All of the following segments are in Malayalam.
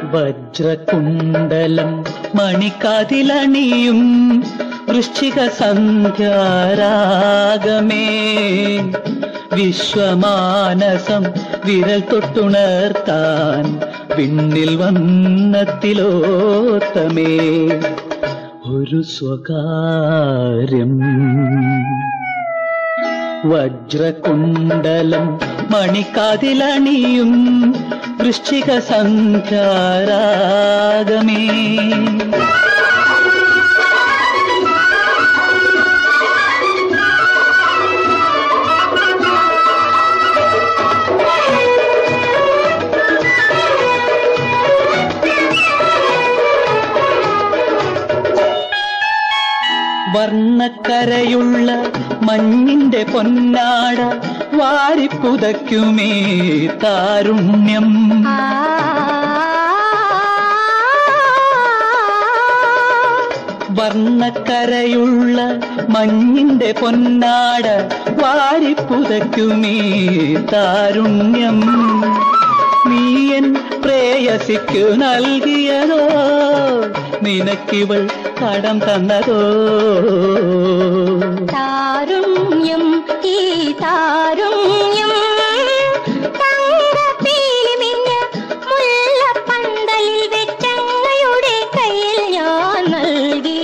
വജ്രകുണ്ടലം മണിക്കാതിലണിയും വൃശ്ചിക സന്ധ്യാരാഗമേ വിശ്വമാനസം വിരൽ തൊട്ടുണർത്താൻ വിണ്ണിൽ വന്നത്തിലോത്തമേ ഒരു സ്വകാര്യം വജ്രകുണ്ടലം മണിക്കാതിലണിയും വൃശ്ചിക സന്ധ്യാരാഗമേ വർണ്ണക്കരയുള്ള മഞ്ഞിന്റെ പൊന്നാട വാരിപ്പുതയ്ക്കുമേ താരുണ്യം വർണ്ണക്കരയുള്ള മഞ്ഞിന്റെ പൊന്നാട വാരിപ്പുതയ്ക്കുമേ താരുണ്യം നീയൻ പ്രേയസിക്കു നൽകിയതോ നിനക്കിവൾ കടം തന്നതോ താരുണ്യം ഈ താരുണ്യം തങ്കപ്പീലി മിന്ന മുല്ലപ്പന്തലിൽ വെച്ചങ്ങയുടെ കയ്യിൽ ഞാൻ നൽകി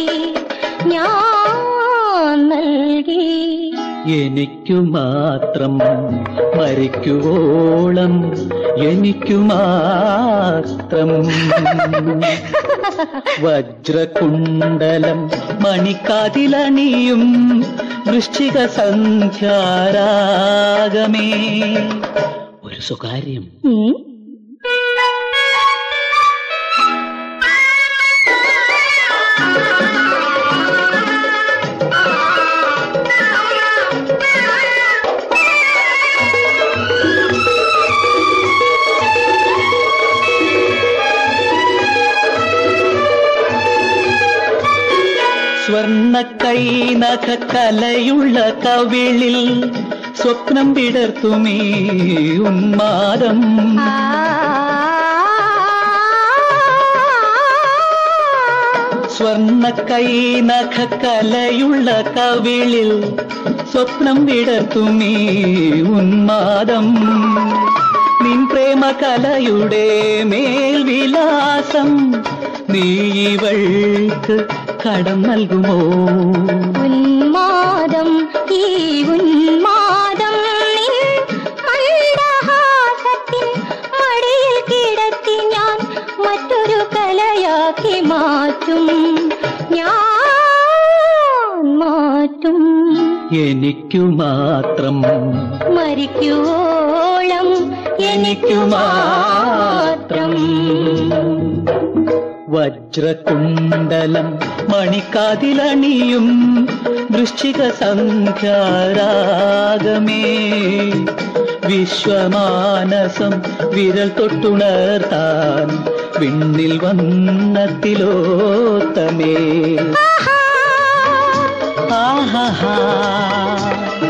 ഞാൻ നൽകി എനിക്കു മാത്രം മരിക്കുവോളം എനിക്കു മാത്രം വജ്രകുണ്ടലം മണിക്കാതിലണിയും വൃശ്ചിക സന്ധ്യാരാഗമേ ഒരു സ്വകാര്യം ഉം. സ്വർണ്ണ കൈനഖ കലയുള്ള കവിളിൽ സ്വപ്നം വിടർത്തുമീ ഉന്മാദം ആ സ്വർണ്ണ കൈനഖ കലയുള്ള കവിളിൽ സ്വപ്നം വിടർത്തുമീ ഉന്മാദം നിൻ പ്രേമ കലയുടെ മേൽവിലാസം നീ ഇവൾക്ക് കടം നൽകുമോ ഉന്മാദം ഈ ഉന്മാദം നിൻ മന്ദഹാസത്തിൻ മടിയിൽ കിടത്തി ഞാൻ മറ്റൊരു കലയാക്കി മാറ്റും ഞാൻ മാറ്റും എനിക്കു മാത്രം മരിക്കുവോളം എനിക്കു മാത്രം വജ്രകുണ്ടലം മണിക്കാതിലണിയും വൃശ്ചിക സന്ധ്യാരാഗമേ വിശ്വമാനസം വിരൽ തൊട്ടുണർത്താൻ വിണ്ണിൽ വന്നത്തിലോത്തമേ ആഹാ